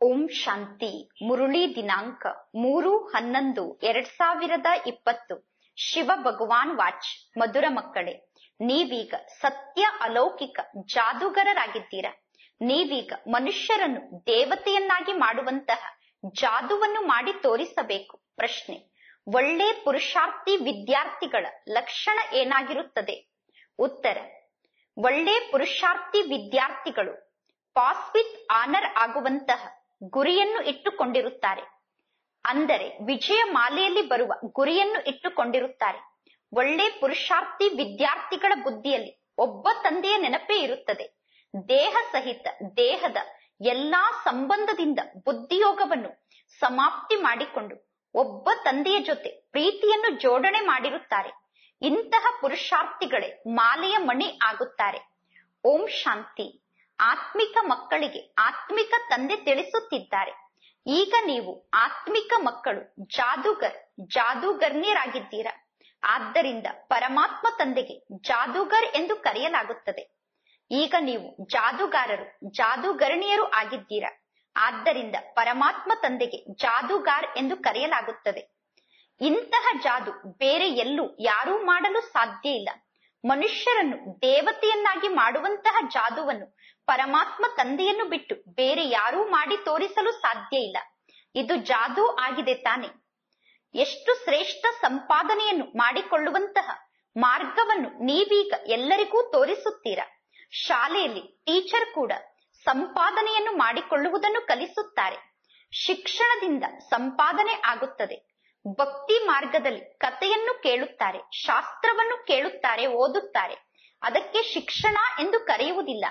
ಓಂ ಶಾಂತಿ ಮುರುಳಿ ದಿನಾಂಕ ಮೂರು ಹನ್ನೊಂದು ಎರಡ್ ಸಾವಿರದ ಇಪ್ಪತ್ತು ಶಿವ ಭಗವಾನ್ ವಾಚ್ ಮಧುರ ಮಕ್ಕಳೇ ನೀವೀಗ ಸತ್ಯ ಅಲೌಕಿಕ ಜಾದೂಗರರಾಗಿದ್ದೀರಾ ನೀವೀಗ ಮನುಷ್ಯರನ್ನು ದೇವತೆಯನ್ನಾಗಿ ಮಾಡುವಂತಹ ಜಾದುವನ್ನು ಮಾಡಿ ತೋರಿಸಬೇಕು ಪ್ರಶ್ನೆ ಒಳ್ಳೆ ಪುರುಷಾರ್ಥಿ ವಿದ್ಯಾರ್ಥಿಗಳ ಲಕ್ಷಣ ಏನಾಗಿರುತ್ತದೆ ಉತ್ತರ ಒಳ್ಳೆ ಪುರುಷಾರ್ಥಿ ವಿದ್ಯಾರ್ಥಿಗಳು ಪಾಸ್ ವಿತ್ ಆನರ್ ಆಗುವಂತಹ ಗುರಿಯನ್ನು ಇಟ್ಟುಕೊಂಡಿರುತ್ತಾರೆ ಅಂದರೆ ವಿಜಯ ಮಾಲೆಯಲ್ಲಿ ಬರುವ ಗುರಿಯನ್ನು ಇಟ್ಟುಕೊಂಡಿರುತ್ತಾರೆ ಒಳ್ಳೆ ಪುರುಷಾರ್ಥಿ ವಿದ್ಯಾರ್ಥಿಗಳ ಬುದ್ಧಿಯಲ್ಲಿ ಒಬ್ಬ ತಂದೆಯ ನೆನಪೇ ಇರುತ್ತದೆ ದೇಹ ಸಹಿತ ದೇಹದ ಎಲ್ಲಾ ಸಂಬಂಧದಿಂದ ಬುದ್ಧಿಯೋಗವನ್ನು ಸಮಾಪ್ತಿ ಮಾಡಿಕೊಂಡು ಒಬ್ಬ ತಂದೆಯ ಜೊತೆ ಪ್ರೀತಿಯನ್ನು ಜೋಡಣೆ ಮಾಡಿರುತ್ತಾರೆ ಇಂತಹ ಪುರುಷಾರ್ಥಿಗಳೇ ಮಾಲೆಯ ಮಣಿ ಆಗುತ್ತಾರೆ ಓಂ ಶಾಂತಿ ಆತ್ಮಿಕ ಮಕ್ಕಳಿಗೆ ಆತ್ಮಿಕ ತಂದೆ ತಿಳಿಸುತ್ತಿದ್ದಾರೆ ಈಗ ನೀವು ಆತ್ಮಿಕ ಮಕ್ಕಳು ಜಾದೂಗರ್ ಜಾದೂಗರ್ನಿಯರಾಗಿದ್ದೀರಾ ಆದ್ದರಿಂದ ಪರಮಾತ್ಮ ತಂದೆಗೆ ಜಾದೂಗರ್ ಎಂದು ಕರೆಯಲಾಗುತ್ತದೆ ಈಗ ನೀವು ಜಾದೂಗಾರರು ಜಾದೂಗರಣಿಯರು ಆಗಿದ್ದೀರಾ ಆದ್ದರಿಂದ ಪರಮಾತ್ಮ ತಂದೆಗೆ ಜಾದೂಗಾರ್ ಎಂದು ಕರೆಯಲಾಗುತ್ತದೆ ಇಂತಹ ಜಾದು ಬೇರೆ ಎಲ್ಲೂ ಯಾರೂ ಮಾಡಲು ಸಾಧ್ಯ ಇಲ್ಲ ಮನುಷ್ಯರನ್ನು ದೇವತೆಯನ್ನಾಗಿ ಮಾಡುವಂತಹ ಜಾದುವನ್ನು ಪರಮಾತ್ಮ ತಂದೆಯನ್ನು ಬಿಟ್ಟು ಬೇರೆ ಯಾರೂ ಮಾಡಿ ತೋರಿಸಲು ಸಾಧ್ಯ ಇಲ್ಲ ಇದು ಜಾದೂ ಆಗಿದೆ ತಾನೆ ಎಷ್ಟು ಶ್ರೇಷ್ಠ ಸಂಪಾದನೆಯನ್ನು ಮಾಡಿಕೊಳ್ಳುವಂತಹ ಮಾರ್ಗವನ್ನು ನೀವೀಗ ಎಲ್ಲರಿಗೂ ತೋರಿಸುತ್ತೀರಾ ಶಾಲೆಯಲ್ಲಿ ಟೀಚರ್ ಕೂಡ ಸಂಪಾದನೆಯನ್ನು ಮಾಡಿಕೊಳ್ಳುವುದನ್ನು ಕಲಿಸುತ್ತಾರೆ ಶಿಕ್ಷಣದಿಂದ ಸಂಪಾದನೆ ಆಗುತ್ತದೆ ಭಕ್ತಿ ಮಾರ್ಗದಲ್ಲಿ ಕಥೆಯನ್ನು ಕೇಳುತ್ತಾರೆ ಶಾಸ್ತ್ರವನ್ನು ಕೇಳುತ್ತಾರೆ ಓದುತ್ತಾರೆ ಅದಕ್ಕೆ ಶಿಕ್ಷಣ ಎಂದು ಕರೆಯುವುದಿಲ್ಲ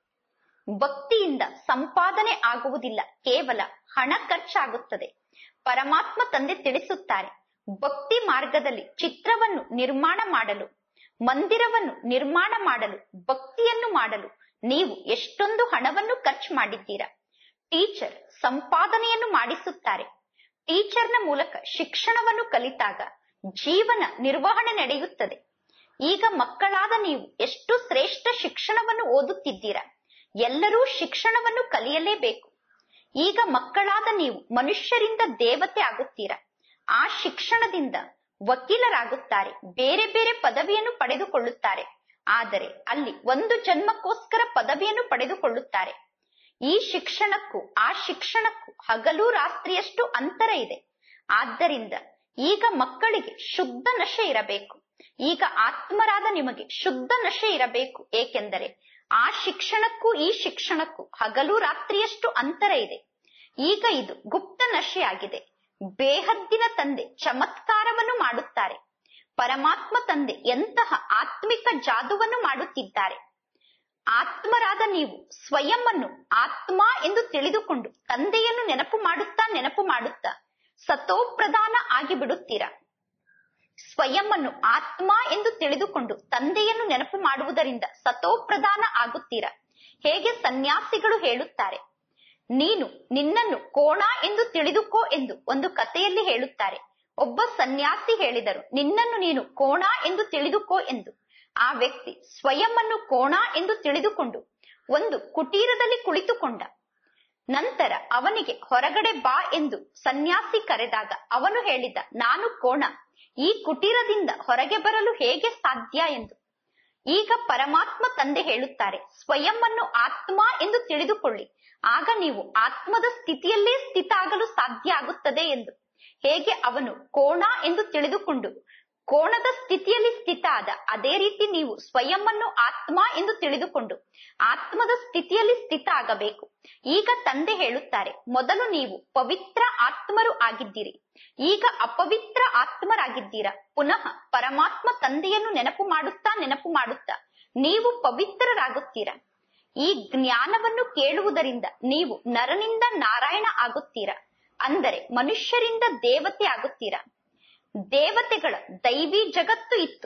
ಭಕ್ತಿಯಿಂದ ಸಂಪಾದನೆ ಆಗುವುದಿಲ್ಲ ಕೇವಲ ಹಣ ಖರ್ಚಾಗುತ್ತದೆ ಪರಮಾತ್ಮ ತಂದೆ ತಿಳಿಸುತ್ತಾರೆ ಭಕ್ತಿ ಮಾರ್ಗದಲ್ಲಿ ಚಿತ್ರವನ್ನು ನಿರ್ಮಾಣ ಮಾಡಲು ಮಂದಿರವನ್ನು ನಿರ್ಮಾಣ ಮಾಡಲು ಭಕ್ತಿಯನ್ನು ಮಾಡಲು ನೀವು ಎಷ್ಟೊಂದು ಹಣವನ್ನು ಖರ್ಚು ಮಾಡಿದ್ದೀರಾ ಟೀಚರ್ ಸಂಪಾದನೆಯನ್ನು ಮಾಡಿಸುತ್ತಾರೆ ಟೀಚರ್ನ ಮೂಲಕ ಶಿಕ್ಷಣವನ್ನು ಕಲಿತಾಗ ಜೀವನ ನಿರ್ವಹಣೆ ನಡೆಯುತ್ತದೆ ಈಗ ಮಕ್ಕಳಾದ ನೀವು ಎಷ್ಟು ಶ್ರೇಷ್ಠ ಶಿಕ್ಷಣವನ್ನು ಓದುತ್ತಿದ್ದೀರಾ ಎಲ್ಲರೂ ಶಿಕ್ಷಣವನ್ನು ಕಲಿಯಲೇಬೇಕು ಈಗ ಮಕ್ಕಳಾದ ನೀವು ಮನುಷ್ಯರಿಂದ ದೇವತೆ ಆಗುತ್ತೀರಾ ಆ ಶಿಕ್ಷಣದಿಂದ ವಕೀಲರಾಗುತ್ತಾರೆ ಬೇರೆ ಬೇರೆ ಪದವಿಯನ್ನು ಪಡೆದುಕೊಳ್ಳುತ್ತಾರೆ ಆದರೆ ಅಲ್ಲಿ ಒಂದು ಜನ್ಮಕ್ಕೋಸ್ಕರ ಪದವಿಯನ್ನು ಪಡೆದುಕೊಳ್ಳುತ್ತಾರೆ ಈ ಶಿಕ್ಷಣಕ್ಕೂ ಆ ಶಿಕ್ಷಣಕ್ಕೂ ಹಗಲು ರಾತ್ರಿಯಷ್ಟು ಅಂತರ ಇದೆ ಆದ್ದರಿಂದ ಈಗ ಮಕ್ಕಳಿಗೆ ಶುದ್ಧ ನಶೆ ಇರಬೇಕು ಈಗ ಆತ್ಮರಾದ ನಿಮಗೆ ಶುದ್ಧ ನಶೆ ಇರಬೇಕು ಏಕೆಂದರೆ ಆ ಶಿಕ್ಷಣಕ್ಕೂ ಈ ಶಿಕ್ಷಣಕ್ಕೂ ಹಗಲು ರಾತ್ರಿಯಷ್ಟು ಅಂತರ ಇದೆ ಈಗ ಇದು ಗುಪ್ತ ನಶೆಯಾಗಿದೆ ಬೇಹದ್ದಿನ ತಂದೆ ಚಮತ್ಕಾರವನ್ನು ಮಾಡುತ್ತಾರೆ ಪರಮಾತ್ಮ ತಂದೆ ಎಂತಹ ಆತ್ಮಿಕ ಜಾದುವನ್ನು ಮಾಡುತ್ತಿದ್ದಾರೆ ಆತ್ಮರಾದ ನೀವು ಸ್ವಯಂ ಅನ್ನು ಆತ್ಮ ಎಂದು ತಿಳಿದುಕೊಂಡು ತಂದೆಯನ್ನು ನೆನಪು ಮಾಡುತ್ತಾ ನೆನಪು ಮಾಡುತ್ತಾ ಸತೋಪ್ರಧಾನ ಆಗಿ ಬಿಡುತ್ತೀರಾ ಸ್ವಯಂ ಅನ್ನು ಆತ್ಮ ಎಂದು ತಿಳಿದುಕೊಂಡು ತಂದೆಯನ್ನು ನೆನಪು ಮಾಡುವುದರಿಂದ ಸತೋಪ್ರಧಾನ ಆಗುತ್ತೀರಾ ಹೇಗೆ ಸನ್ಯಾಸಿಗಳು ಹೇಳುತ್ತಾರೆ ನೀನು ನಿನ್ನನ್ನು ಕೋಣ ಎಂದು ತಿಳಿದುಕೋ ಎಂದು ಒಂದು ಕಥೆಯಲ್ಲಿ ಹೇಳುತ್ತಾರೆ ಒಬ್ಬ ಸನ್ಯಾಸಿ ಹೇಳಿದರು ನಿನ್ನನ್ನು ನೀನು ಕೋಣ ಎಂದು ತಿಳಿದುಕೋ ಎಂದು ಆ ವ್ಯಕ್ತಿ ಸ್ವಯಂ ಅನ್ನು ಕೋಣ ಎಂದು ತಿಳಿದುಕೊಂಡು ಒಂದು ಕುಟೀರದಲ್ಲಿ ಕುಳಿತುಕೊಂಡ ನಂತರ ಅವನಿಗೆ ಹೊರಗಡೆ ಬಾ ಎಂದು ಸನ್ಯಾಸಿ ಕರೆದಾಗ ಅವನು ಹೇಳಿದ ನಾನು ಕೋಣ ಈ ಕುಟೀರದಿಂದ ಹೊರಗೆ ಬರಲು ಹೇಗೆ ಸಾಧ್ಯ ಎಂದು ಈಗ ಪರಮಾತ್ಮ ತಂದೆ ಹೇಳುತ್ತಾರೆ ಸ್ವಯಂ ಅನ್ನು ಆತ್ಮ ಎಂದು ತಿಳಿದುಕೊಳ್ಳಿ ಆಗ ನೀವು ಆತ್ಮದ ಸ್ಥಿತಿಯಲ್ಲೇ ಸ್ಥಿತ ಆಗಲು ಸಾಧ್ಯ ಆಗುತ್ತದೆ ಎಂದು ಹೇಗೆ ಅವನು ಕೋಣ ಎಂದು ತಿಳಿದುಕೊಂಡು ಕೋಣದ ಸ್ಥಿತಿಯಲ್ಲಿ ಸ್ಥಿತ ಆದ ಅದೇ ರೀತಿ ನೀವು ಸ್ವಯಂ ಅನ್ನು ಆತ್ಮ ಎಂದು ತಿಳಿದುಕೊಂಡು ಆತ್ಮದ ಸ್ಥಿತಿಯಲ್ಲಿ ಸ್ಥಿತ ಆಗಬೇಕು ಈಗ ತಂದೆ ಹೇಳುತ್ತಾರೆ ಮೊದಲು ನೀವು ಪವಿತ್ರ ಆತ್ಮರು ಆಗಿದ್ದೀರಿ ಈಗ ಅಪವಿತ್ರ ಆತ್ಮರಾಗಿದ್ದೀರಾ ಪುನಃ ಪರಮಾತ್ಮ ತಂದೆಯನ್ನು ನೆನಪು ಮಾಡುತ್ತಾ ನೆನಪು ಮಾಡುತ್ತಾ ನೀವು ಪವಿತ್ರರಾಗುತ್ತೀರಾ ಈ ಜ್ಞಾನವನ್ನು ಕೇಳುವುದರಿಂದ ನೀವು ನರನಿಂದ ನಾರಾಯಣ ಆಗುತ್ತೀರಾ ಅಂದರೆ ಮನುಷ್ಯರಿಂದ ದೇವತೆ ಆಗುತ್ತೀರಾ ದೇವತೆಗಳ ದೈವಿ ಜಗತ್ತು ಇತ್ತು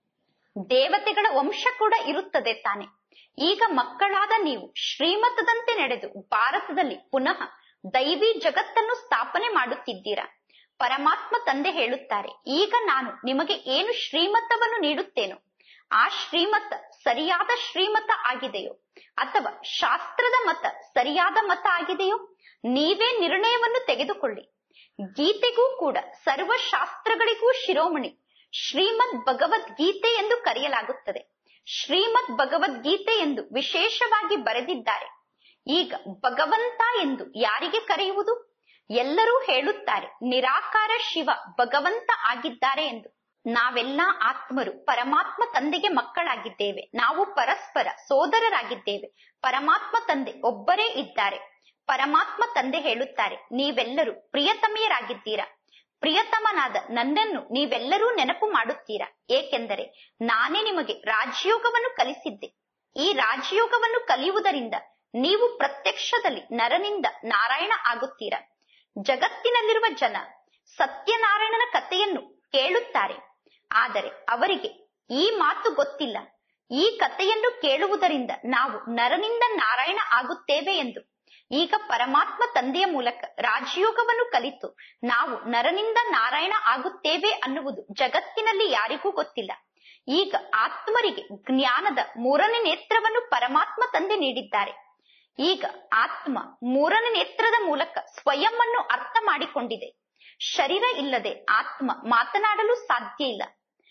ದೇವತೆಗಳ ವಂಶ ಕೂಡ ಇರುತ್ತದೆ ತಾನೆ ಈಗ ಮಕ್ಕಳಾದ ನೀವು ಶ್ರೀಮತದಂತೆ ನಡೆದು ಭಾರತದಲ್ಲಿ ಪುನಃ ದೈವಿ ಜಗತ್ತನ್ನು ಸ್ಥಾಪನೆ ಮಾಡುತ್ತಿದ್ದೀರಾ ಪರಮಾತ್ಮ ತಂದೆ ಹೇಳುತ್ತಾರೆ ಈಗ ನಾನು ನಿಮಗೆ ಏನು ಶ್ರೀಮತವನ್ನು ನೀಡುತ್ತೇನೋ ಆ ಶ್ರೀಮತ ಸರಿಯಾದ ಶ್ರೀಮತ ಆಗಿದೆಯೋ ಅಥವಾ ಶಾಸ್ತ್ರದ ಮತ ಸರಿಯಾದ ಮತ ಆಗಿದೆಯೋ ನೀವೇ ನಿರ್ಣಯವನ್ನು ತೆಗೆದುಕೊಳ್ಳಿ ಗೀತೆಗೂ ಕೂಡ ಸರ್ವಶಾಸ್ತ್ರಗಳಿಗೂ ಶಿರೋಮಣಿ ಶ್ರೀಮದ್ ಭಗವದ್ಗೀತೆ ಎಂದು ಕರೆಯಲಾಗುತ್ತದೆ ಶ್ರೀಮದ್ ಭಗವದ್ಗೀತೆ ಎಂದು ವಿಶೇಷವಾಗಿ ಬರೆದಿದ್ದಾರೆ ಈಗ ಭಗವಂತ ಎಂದು ಯಾರಿಗೆ ಕರೆಯುವುದು ಎಲ್ಲರೂ ಹೇಳುತ್ತಾರೆ ನಿರಾಕಾರ ಶಿವ ಭಗವಂತ ಆಗಿದ್ದಾರೆ ಎಂದು ನಾವೆಲ್ಲ ಆತ್ಮರು ಪರಮಾತ್ಮ ತಂದೆಗೆ ಮಕ್ಕಳಾಗಿದ್ದೇವೆ ನಾವು ಪರಸ್ಪರ ಸೋದರರಾಗಿದ್ದೇವೆ ಪರಮಾತ್ಮ ತಂದೆ ಒಬ್ಬರೇ ಇದ್ದಾರೆ ಪರಮಾತ್ಮ ತಂದೆ ಹೇಳುತ್ತಾರೆ ನೀವೆಲ್ಲರೂ ಪ್ರಿಯತಮೆಯರಾಗಿದ್ದೀರಾ ಪ್ರಿಯತಮನಾದ ನನ್ನನ್ನು ನೀವೆಲ್ಲರೂ ನೆನಪು ಮಾಡುತ್ತೀರಾ ಏಕೆಂದರೆ ನಾನೇ ನಿಮಗೆ ರಾಜಯೋಗವನ್ನು ಕಲಿಸಿದ್ದೆ ಈ ರಾಜಯೋಗವನ್ನು ಕಲಿಯುವುದರಿಂದ ನೀವು ಪ್ರತ್ಯಕ್ಷದಲ್ಲಿ ನರನಿಂದ ನಾರಾಯಣ ಆಗುತ್ತೀರಾ ಜಗತ್ತಿನಲ್ಲಿರುವ ಜನ ಸತ್ಯನಾರಾಯಣನ ಕಥೆಯನ್ನು ಕೇಳುತ್ತಾರೆ ಆದರೆ ಅವರಿಗೆ ಈ ಮಾತು ಗೊತ್ತಿಲ್ಲ ಈ ಕಥೆಯನ್ನು ಕೇಳುವುದರಿಂದ ನಾವು ನರನಿಂದ ನಾರಾಯಣ ಆಗುತ್ತೇವೆ ಎಂದು ಈಗ ಪರಮಾತ್ಮ ತಂದೆಯ ಮೂಲಕ ರಾಜಯೋಗವನ್ನು ಕಲಿತು ನಾವು ನರನಿಂದ ನಾರಾಯಣ ಆಗುತ್ತೇವೆ ಅನ್ನುವುದು ಜಗತ್ತಿನಲ್ಲಿ ಯಾರಿಗೂ ಗೊತ್ತಿಲ್ಲ ಈಗ ಆತ್ಮರಿಗೆ ಜ್ಞಾನದ ಮೂರನೇ ನೇತ್ರವನ್ನು ಪರಮಾತ್ಮ ತಂದೆ ನೀಡಿದ್ದಾರೆ ಈಗ ಆತ್ಮ ಮೂರನೇ ನೇತ್ರದ ಮೂಲಕ ಸ್ವಯಂ ಅನ್ನು ಅರ್ಥ ಮಾಡಿಕೊಂಡಿದೆ ಶರೀರ ಇಲ್ಲದೆ ಆತ್ಮ ಮಾತನಾಡಲು ಸಾಧ್ಯ ಇಲ್ಲ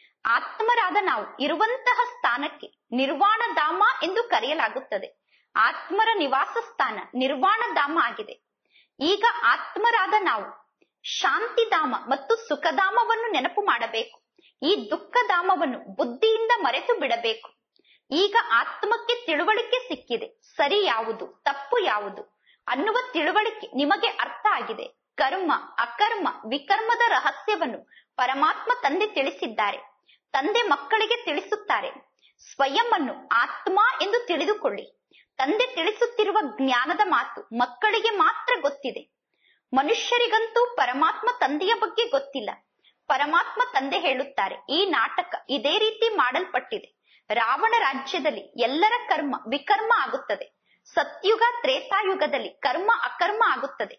ಆತ್ಮರಾದ ನಾವು ಇರುವಂತಹ ಸ್ಥಾನಕ್ಕೆ ನಿರ್ವಾಣ ಧಾಮ ಎಂದು ಕರೆಯಲಾಗುತ್ತದೆ ಆತ್ಮರ ನಿವಾಸ ಸ್ಥಾನ ನಿರ್ವಾಣ ಧಾಮ ಆಗಿದೆ ಈಗ ಆತ್ಮರಾದ ನಾವು ಶಾಂತಿಧಾಮ ಮತ್ತು ಸುಖಧಾಮವನ್ನು ನೆನಪು ಮಾಡಬೇಕು ಈ ದುಃಖಧಾಮವನ್ನು ಬುದ್ಧಿಯಿಂದ ಮರೆತು ಬಿಡಬೇಕು ಈಗ ಆತ್ಮಕ್ಕೆ ತಿಳುವಳಿಕೆ ಸಿಕ್ಕಿದೆ ಸರಿ ಯಾವುದು ತಪ್ಪು ಯಾವುದು ಅನ್ನುವ ತಿಳುವಳಿಕೆ ನಿಮಗೆ ಅರ್ಥ ಆಗಿದೆ ಕರ್ಮ ಅಕರ್ಮ ವಿಕರ್ಮದ ರಹಸ್ಯವನ್ನು ಪರಮಾತ್ಮ ತಂದೆ ತಿಳಿಸಿದ್ದಾರೆ ತಂದೆ ಮಕ್ಕಳಿಗೆ ತಿಳಿಸುತ್ತಾರೆ ಸ್ವಯಂ ಅನ್ನು ಆತ್ಮ ಎಂದು ತಿಳಿದುಕೊಳ್ಳಿ ತಂದೆ ತಿಳಿಸುತ್ತಿರುವ ಜ್ಞಾನದ ಮಾತು ಮಕ್ಕಳಿಗೆ ಮಾತ್ರ ಗೊತ್ತಿದೆ ಮನುಷ್ಯರಿಗಂತೂ ಪರಮಾತ್ಮ ತಂದೆಯ ಬಗ್ಗೆ ಗೊತ್ತಿಲ್ಲ ಪರಮಾತ್ಮ ತಂದೆ ಹೇಳುತ್ತಾರೆ ಈ ನಾಟಕ ಇದೇ ರೀತಿ ಮಾಡಲ್ಪಟ್ಟಿದೆ ರಾವಣ ರಾಜ್ಯದಲ್ಲಿ ಎಲ್ಲರ ಕರ್ಮ ವಿಕರ್ಮ ಆಗುತ್ತದೆ ಸತ್ಯುಗ ತ್ರೇತಾಯುಗದಲ್ಲಿ ಕರ್ಮ ಅಕರ್ಮ ಆಗುತ್ತದೆ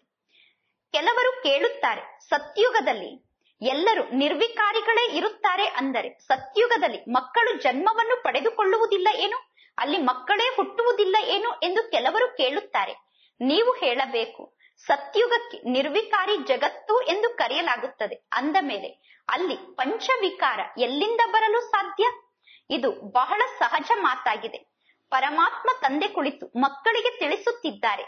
ಕೆಲವರು ಕೇಳುತ್ತಾರೆ ಸತ್ಯುಗದಲ್ಲಿ ಎಲ್ಲರೂ ನಿರ್ವಿಕಾರಿಗಳೇ ಇರುತ್ತಾರೆ ಅಂದರೆ ಸತ್ಯುಗದಲ್ಲಿ ಮಕ್ಕಳು ಜನ್ಮವನ್ನು ಪಡೆದುಕೊಳ್ಳುವುದಿಲ್ಲ ಏನು ಅಲ್ಲಿ ಮಕ್ಕಳೇ ಹುಟ್ಟುವುದಿಲ್ಲ ಏನು ಎಂದು ಕೆಲವರು ಕೇಳುತ್ತಾರೆ ನೀವು ಹೇಳಬೇಕು ಸತ್ಯುಗಕ್ಕೆ ನಿರ್ವಿಕಾರಿ ಜಗತ್ತು ಎಂದು ಕರೆಯಲಾಗುತ್ತದೆ ಅಂದ ಮೇಲೆ ಅಲ್ಲಿ ಪಂಚವಿಕಾರ ಎಲ್ಲಿಂದ ಬರಲು ಸಾಧ್ಯ ಇದು ಬಹಳ ಸಹಜ ಮಾತಾಗಿದೆ ಪರಮಾತ್ಮ ತಂದೆ ಕುಳಿತು ಮಕ್ಕಳಿಗೆ ತಿಳಿಸುತ್ತಿದ್ದಾರೆ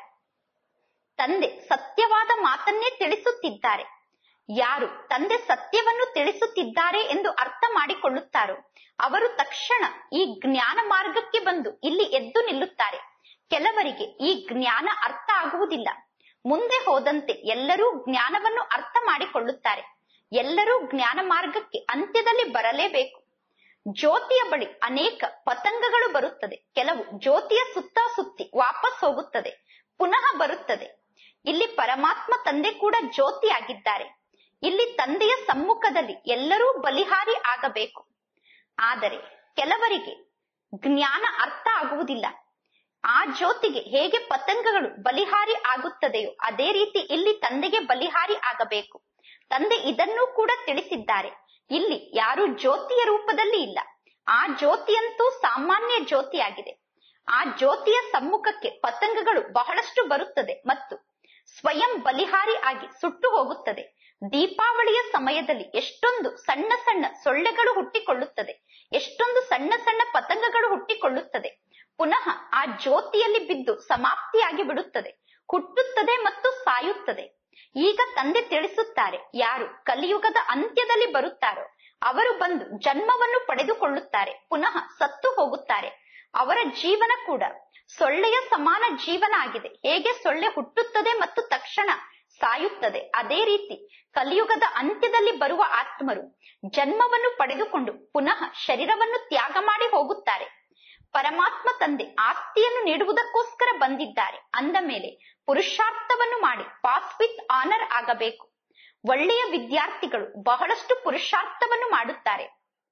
ತಂದೆ ಸತ್ಯವಾದ ಮಾತನ್ನೇ ತಿಳಿಸುತ್ತಿದ್ದಾರೆ ಯಾರು ತಂದೆ ಸತ್ಯವನ್ನು ತಿಳಿಸುತ್ತಿದ್ದಾರೆ ಎಂದು ಅರ್ಥ ಮಾಡಿಕೊಳ್ಳುತ್ತಾರೋ ಅವರು ತಕ್ಷಣ ಈ ಜ್ಞಾನ ಮಾರ್ಗಕ್ಕೆ ಬಂದು ಇಲ್ಲಿ ಎದ್ದು ನಿಲ್ಲುತ್ತಾರೆ ಕೆಲವರಿಗೆ ಈ ಜ್ಞಾನ ಅರ್ಥ ಆಗುವುದಿಲ್ಲ ಮುಂದೆ ಹೋದಂತೆ ಎಲ್ಲರೂ ಜ್ಞಾನವನ್ನು ಅರ್ಥ ಮಾಡಿಕೊಳ್ಳುತ್ತಾರೆ ಎಲ್ಲರೂ ಜ್ಞಾನ ಮಾರ್ಗಕ್ಕೆ ಅಂತ್ಯದಲ್ಲಿ ಬರಲೇಬೇಕು ಜ್ಯೋತಿಯ ಬಳಿ ಅನೇಕ ಪತಂಗಗಳು ಬರುತ್ತದೆ ಕೆಲವು ಜ್ಯೋತಿಯ ಸುತ್ತ ಸುತ್ತಿ ವಾಪಸ್ ಹೋಗುತ್ತದೆ ಪುನಃ ಬರುತ್ತದೆ ಇಲ್ಲಿ ಪರಮಾತ್ಮ ತಂದೆ ಕೂಡ ಜ್ಯೋತಿ ಆಗಿದ್ದಾರೆ ಇಲ್ಲಿ ತಂದೆಯ ಸಮ್ಮುಖದಲ್ಲಿ ಎಲ್ಲರೂ ಬಲಿಹಾರಿ ಆಗಬೇಕು ಆದರೆ ಕೆಲವರಿಗೆ ಜ್ಞಾನ ಅರ್ಥ ಆಗುವುದಿಲ್ಲ ಆ ಜ್ಯೋತಿಗೆ ಹೇಗೆ ಪತಂಗಗಳು ಬಲಿಹಾರಿ ಆಗುತ್ತದೆಯೋ ಅದೇ ರೀತಿ ಇಲ್ಲಿ ತಂದೆಗೆ ಬಲಿಹಾರಿ ಆಗಬೇಕು ತಂದೆ ಇದನ್ನೂ ಕೂಡ ತಿಳಿಸಿದ್ದಾರೆ ಇಲ್ಲಿ ಯಾರು ಜ್ಯೋತಿಯ ರೂಪದಲ್ಲಿ ಇಲ್ಲ ಆ ಜ್ಯೋತಿಯಂತೂ ಸಾಮಾನ್ಯ ಜ್ಯೋತಿಯಾಗಿದೆ ಆ ಜ್ಯೋತಿಯ ಸಮ್ಮುಖಕ್ಕೆ ಪತಂಗಗಳು ಬಹಳಷ್ಟು ಬರುತ್ತದೆ ಮತ್ತು ಸ್ವಯಂ ಬಲಿಹಾರಿ ಆಗಿ ಸುಟ್ಟು ಹೋಗುತ್ತದೆ ದೀಪಾವಳಿಯ ಸಮಯದಲ್ಲಿ ಎಷ್ಟೊಂದು ಸಣ್ಣ ಸಣ್ಣ ಸೊಳ್ಳೆಗಳು ಹುಟ್ಟಿಕೊಳ್ಳುತ್ತದೆ ಎಷ್ಟೊಂದು ಸಣ್ಣ ಸಣ್ಣ ಪತಂಗಗಳು ಹುಟ್ಟಿಕೊಳ್ಳುತ್ತದೆ ಪುನಃ ಆ ಜ್ಯೋತಿಯಲ್ಲಿ ಬಿದ್ದು ಸಮಾಪ್ತಿಯಾಗಿ ಬಿಡುತ್ತದೆ ಹುಟ್ಟುತ್ತದೆ ಮತ್ತು ಸಾಯುತ್ತದೆ ಈಗ ತಂದೆ ತಿಳಿಸುತ್ತಾರೆ ಯಾರು ಕಲಿಯುಗದ ಅಂತ್ಯದಲ್ಲಿ ಬರುತ್ತಾರೋ ಅವರು ಬಂದು ಜನ್ಮವನ್ನು ಪಡೆದುಕೊಳ್ಳುತ್ತಾರೆ ಪುನಃ ಸತ್ತು ಹೋಗುತ್ತಾರೆ ಅವರ ಜೀವನ ಕೂಡ ಸೊಳ್ಳೆಯ ಸಮಾನ ಜೀವನ ಆಗಿದೆ ಹೇಗೆ ಸೊಳ್ಳೆ ಹುಟ್ಟುತ್ತದೆ ಮತ್ತು ತಕ್ಷಣ ಸಾಯುತ್ತದೆ ಅದೇ ರೀತಿ ಕಲಿಯುಗದ ಅಂತ್ಯದಲ್ಲಿ ಬರುವ ಆತ್ಮರು ಜನ್ಮವನ್ನು ಪಡೆದುಕೊಂಡು ಪುನಃ ಶರೀರವನ್ನು ತ್ಯಾಗ ಮಾಡಿ ಹೋಗುತ್ತಾರೆ ಪರಮಾತ್ಮ ತಂದೆ ಆಸ್ತಿಯನ್ನು ನೀಡುವುದಕ್ಕೋಸ್ಕರ ಬಂದಿದ್ದಾರೆ ಅಂದ ಮೇಲೆ ಪುರುಷಾರ್ಥವನ್ನು ಮಾಡಿ ಪಾಸ್ ವಿತ್ ಆನರ್ ಆಗಬೇಕು ಒಳ್ಳೆಯ ವಿದ್ಯಾರ್ಥಿಗಳು ಬಹಳಷ್ಟು ಪುರುಷಾರ್ಥವನ್ನು ಮಾಡುತ್ತಾರೆ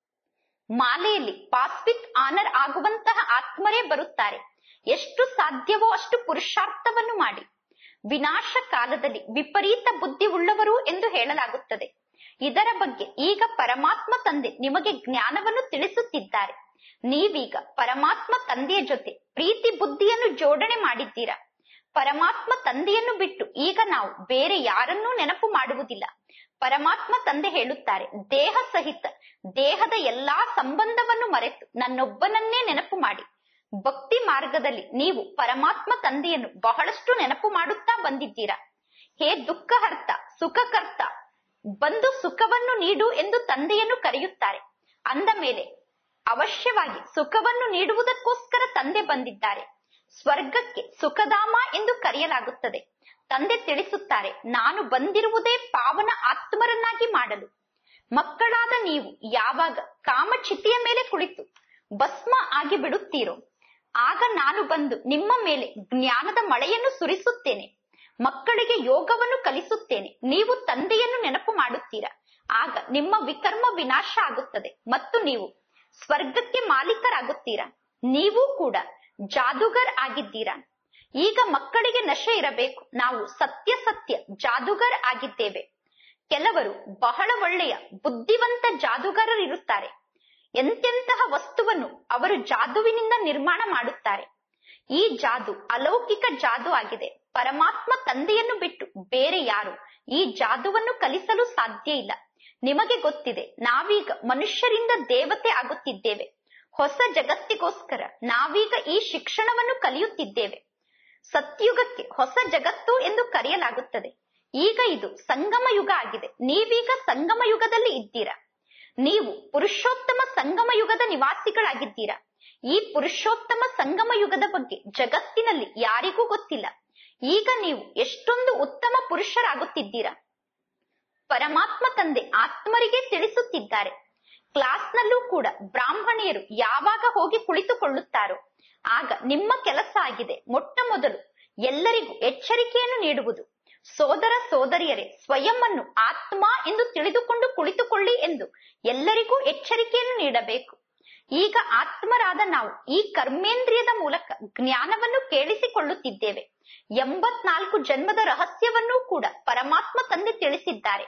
ಮಾಲೆಯಲ್ಲಿ ಪಾಸ್ ವಿತ್ ಆನರ್ ಆಗುವಂತಹ ಆತ್ಮರೇ ಬರುತ್ತಾರೆ ಎಷ್ಟು ಸಾಧ್ಯವೋ ಅಷ್ಟು ಪುರುಷಾರ್ಥವನ್ನು ಮಾಡಿ ವಿನಾಶ ಕಾಲದಲ್ಲಿ ವಿಪರೀತ ಬುದ್ಧಿ ಉಳ್ಳವರು ಎಂದು ಹೇಳಲಾಗುತ್ತದೆ ಇದರ ಬಗ್ಗೆ ಈಗ ಪರಮಾತ್ಮ ತಂದೆ ನಿಮಗೆ ಜ್ಞಾನವನ್ನು ತಿಳಿಸುತ್ತಿದ್ದಾರೆ ನೀವೀಗ ಪರಮಾತ್ಮ ತಂದೆಯ ಜೊತೆ ಪ್ರೀತಿ ಬುದ್ಧಿಯನ್ನು ಜೋಡಣೆ ಮಾಡಿದ್ದೀರಾ ಪರಮಾತ್ಮ ತಂದೆಯನ್ನು ಬಿಟ್ಟು ಈಗ ನಾವು ಬೇರೆ ಯಾರನ್ನೂ ನೆನಪು ಮಾಡುವುದಿಲ್ಲ ಪರಮಾತ್ಮ ತಂದೆ ಹೇಳುತ್ತಾರೆ ದೇಹ ಸಹಿತ ದೇಹದ ಎಲ್ಲಾ ಸಂಬಂಧವನ್ನು ಮರೆತು ನನ್ನೊಬ್ಬನನ್ನೇ ನೆನಪು ಮಾಡಿ ಭಕ್ತಿ ಮಾರ್ಗದಲ್ಲಿ ನೀವು ಪರಮಾತ್ಮ ತಂದೆಯನ್ನು ಬಹಳಷ್ಟು ನೆನಪು ಮಾಡುತ್ತಾ ಬಂದಿದ್ದೀರಾ ಹೇ ದುಃಖಹರ್ತ ಸುಖಕರ್ತ ಬಂದು ಸುಖವನ್ನು ನೀಡು ಎಂದು ತಂದೆಯನ್ನು ಕರೆಯುತ್ತಾರೆ ಅಂದ ಮೇಲೆ ಅವಶ್ಯವಾಗಿ ಸುಖವನ್ನು ನೀಡುವುದಕ್ಕೋಸ್ಕರ ತಂದೆ ಬಂದಿದ್ದಾರೆ ಸ್ವರ್ಗಕ್ಕೆ ಸುಖಧಾಮ ಎಂದು ಕರೆಯಲಾಗುತ್ತದೆ ತಂದೆ ತಿಳಿಸುತ್ತಾರೆ ನಾನು ಬಂದಿರುವುದೇ ಪಾವನ ಆತ್ಮರನ್ನಾಗಿ ಮಾಡಲು ಮಕ್ಕಳಾದ ನೀವು ಯಾವಾಗ ಕಾಮಚಿತಿಯ ಮೇಲೆ ಕುಳಿತು ಭಸ್ಮ ಆಗಿ ಬಿಡುತ್ತೀರೋ ಆಗ ನಾನು ಬಂದು ನಿಮ್ಮ ಮೇಲೆ ಜ್ಞಾನದ ಮಳೆಯನ್ನು ಸುರಿಸುತ್ತೇನೆ ಮಕ್ಕಳಿಗೆ ಯೋಗವನ್ನು ಕಲಿಸುತ್ತೇನೆ ನೀವು ತಂದೆಯನ್ನು ನೆನಪು ಮಾಡುತ್ತೀರಾ ಆಗ ನಿಮ್ಮ ವಿಕರ್ಮ ವಿನಾಶ ಆಗುತ್ತದೆ ಮತ್ತು ನೀವು ಸ್ವರ್ಗಕ್ಕೆ ಮಾಲೀಕರಾಗುತ್ತೀರಾ ನೀವು ಕೂಡ ಜಾದುಗರ್ ಆಗಿದ್ದೀರಾ ಈಗ ಮಕ್ಕಳಿಗೆ ನಶೆ ಇರಬೇಕು ನಾವು ಸತ್ಯ ಸತ್ಯ ಜಾದುಗರ್ ಆಗಿದ್ದೇವೆ ಕೆಲವರು ಬಹಳ ಒಳ್ಳೆಯ ಬುದ್ಧಿವಂತ ಜಾದುಗಾರರಿರುತ್ತಾರೆ ಎಂತೆಂತಹ ವಸ್ತುವನ್ನು ಅವರು ಜಾದುವಿನಿಂದ ನಿರ್ಮಾಣ ಮಾಡುತ್ತಾರೆ ಈ ಜಾದು ಅಲೌಕಿಕ ಜಾದು ಆಗಿದೆ ಪರಮಾತ್ಮ ತಂದೆಯನ್ನು ಬಿಟ್ಟು ಬೇರೆ ಯಾರು ಈ ಜಾದುವನ್ನು ಕಲಿಸಲು ಸಾಧ್ಯ ಇಲ್ಲ ನಿಮಗೆ ಗೊತ್ತಿದೆ ನಾವೀಗ ಮನುಷ್ಯರಿಂದ ದೇವತೆ ಆಗುತ್ತಿದ್ದೇವೆ ಹೊಸ ಜಗತ್ತಿಗೋಸ್ಕರ ನಾವೀಗ ಈ ಶಿಕ್ಷಣವನ್ನು ಕಲಿಯುತ್ತಿದ್ದೇವೆ ಸತ್ಯುಗಕ್ಕೆ ಹೊಸ ಜಗತ್ತು ಎಂದು ಕರೆಯಲಾಗುತ್ತದೆ ಈಗ ಇದು ಸಂಗಮ ಯುಗ ಆಗಿದೆ ನೀವೀಗ ಸಂಗಮ ಯುಗದಲ್ಲಿ ಇದ್ದೀರಾ ನೀವು ಪುರುಷೋತ್ತಮ ಸಂಗಮ ಯುಗದ ನಿವಾಸಿಗಳಾಗಿದ್ದೀರಾ ಈ ಪುರುಷೋತ್ತಮ ಸಂಗಮ ಯುಗದ ಬಗ್ಗೆ ಜಗತ್ತಿನಲ್ಲಿ ಯಾರಿಗೂ ಗೊತ್ತಿಲ್ಲ ಈಗ ನೀವು ಎಷ್ಟೊಂದು ಉತ್ತಮ ಪುರುಷರಾಗುತ್ತಿದ್ದೀರಾ ಪರಮಾತ್ಮ ತಂದೆ ಆತ್ಮರಿಗೆ ತಿಳಿಸುತ್ತಿದ್ದಾರೆ ಕ್ಲಾಸ್ನಲ್ಲೂ ಕೂಡ ಬ್ರಾಹ್ಮಣಿಯರು ಯಾವಾಗ ಹೋಗಿ ಕುಳಿತುಕೊಳ್ಳುತ್ತಾರೋ ಆಗ ನಿಮ್ಮ ಕೆಲಸ ಆಗಿದೆ ಮೊಟ್ಟ ಮೊದಲು ಎಲ್ಲರಿಗೂ ಎಚ್ಚರಿಕೆಯನ್ನು ನೀಡುವುದು ಸೋದರ ಸೋದರಿಯರೇ ಸ್ವಯಂ ಅನ್ನು ಆತ್ಮ ಎಂದು ತಿಳಿದುಕೊಂಡು ಕುಳಿತುಕೊಳ್ಳಿ ಎಂದು ಎಲ್ಲರಿಗೂ ಎಚ್ಚರಿಕೆಯನ್ನು ನೀಡಬೇಕು ಈಗ ಆತ್ಮರಾದ ನಾವು ಈ ಕರ್ಮೇಂದ್ರಿಯದ ಮೂಲಕ ಜ್ಞಾನವನ್ನು ಕೇಳಿಸಿಕೊಳ್ಳುತ್ತಿದ್ದೇವೆ ಎಂಬತ್ನಾಲ್ಕು ಜನ್ಮದ ರಹಸ್ಯವನ್ನೂ ಕೂಡ ಪರಮಾತ್ಮ ತಂದೆ ತಿಳಿಸಿದ್ದಾರೆ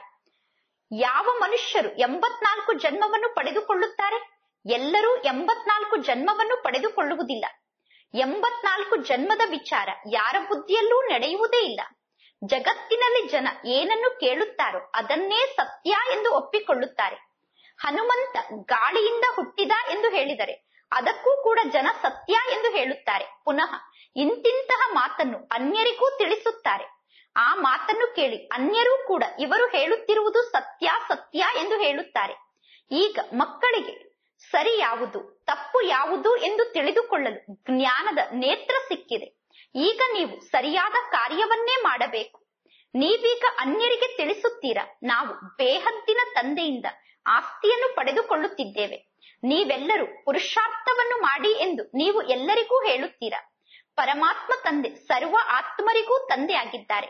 ಯಾವ ಮನುಷ್ಯರು ಎಂಬತ್ನಾಲ್ಕು ಜನ್ಮವನ್ನು ಪಡೆದುಕೊಳ್ಳುತ್ತಾರೆ ಎಲ್ಲರೂ ಎಂಬತ್ನಾಲ್ಕು ಜನ್ಮವನ್ನು ಪಡೆದುಕೊಳ್ಳುವುದಿಲ್ಲ ಎಂಬತ್ನಾಲ್ಕು ಜನ್ಮದ ವಿಚಾರ ಯಾರ ಬುದ್ಧಿಯಲ್ಲೂ ನಡೆಯುವುದೇ ಇಲ್ಲ ಜಗತ್ತಿನಲ್ಲಿ ಜನ ಏನನ್ನು ಕೇಳುತ್ತಾರೋ ಅದನ್ನೇ ಸತ್ಯ ಎಂದು ಒಪ್ಪಿಕೊಳ್ಳುತ್ತಾರೆ ಹನುಮಂತ ಗಾಳಿಯಿಂದ ಹುಟ್ಟಿದ ಎಂದು ಹೇಳಿದರೆ ಅದಕ್ಕೂ ಕೂಡ ಜನ ಸತ್ಯ ಎಂದು ಹೇಳುತ್ತಾರೆ ಪುನಃ ಇಂತಿಂತಹ ಮಾತನ್ನು ಅನ್ಯರಿಗೂ ತಿಳಿಸುತ್ತಾರೆ ಆ ಮಾತನ್ನು ಕೇಳಿ ಅನ್ಯರೂ ಕೂಡ ಇವರು ಹೇಳುತ್ತಿರುವುದು ಸತ್ಯ ಸತ್ಯ ಎಂದು ಹೇಳುತ್ತಾರೆ ಈಗ ಮಕ್ಕಳಿಗೆ ಸರಿ ಯಾವುದು ತಪ್ಪು ಯಾವುದು ಎಂದು ತಿಳಿದುಕೊಳ್ಳಲು ಜ್ಞಾನದ ನೇತ್ರ ಸಿಕ್ಕಿದೆ ಈಗ ನೀವು ಸರಿಯಾದ ಕಾರ್ಯವನ್ನೇ ಮಾಡಬೇಕು ನೀವೀಗ ಅನ್ಯರಿಗೆ ತಿಳಿಸುತ್ತೀರಾ ನಾವು ಬೇಹದ್ದಿನ ತಂದೆಯಿಂದ ಆಸ್ತಿಯನ್ನು ಪಡೆದುಕೊಳ್ಳುತ್ತಿದ್ದೇವೆ ನೀವೆಲ್ಲರೂ ಪುರುಷಾರ್ಥವನ್ನು ಮಾಡಿ ಎಂದು ನೀವು ಎಲ್ಲರಿಗೂ ಹೇಳುತ್ತೀರಾ ಪರಮಾತ್ಮ ತಂದೆ ಸರ್ವ ಆತ್ಮರಿಗೂ ತಂದೆ ಆಗಿದ್ದಾರೆ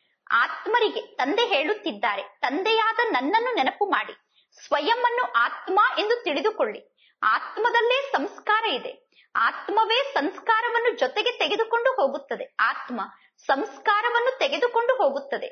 ಆತ್ಮರಿಗೆ ತಂದೆ ಹೇಳುತ್ತಿದ್ದಾರೆ ತಂದೆಯಾದ ನನ್ನನ್ನು ನೆನಪು ಮಾಡಿ ಸ್ವಯಂ ಅನ್ನು ಆತ್ಮ ಎಂದು ತಿಳಿದುಕೊಳ್ಳಿ ಆತ್ಮದಲ್ಲೇ ಸಂಸ್ಕಾರ ಇದೆ ಆತ್ಮವೇ ಸಂಸ್ಕಾರವನ್ನು ಜೊತೆಗೆ ತೆಗೆದುಕೊಂಡು ಹೋಗುತ್ತದೆ ಆತ್ಮ ಸಂಸ್ಕಾರವನ್ನು ತೆಗೆದುಕೊಂಡು ಹೋಗುತ್ತದೆ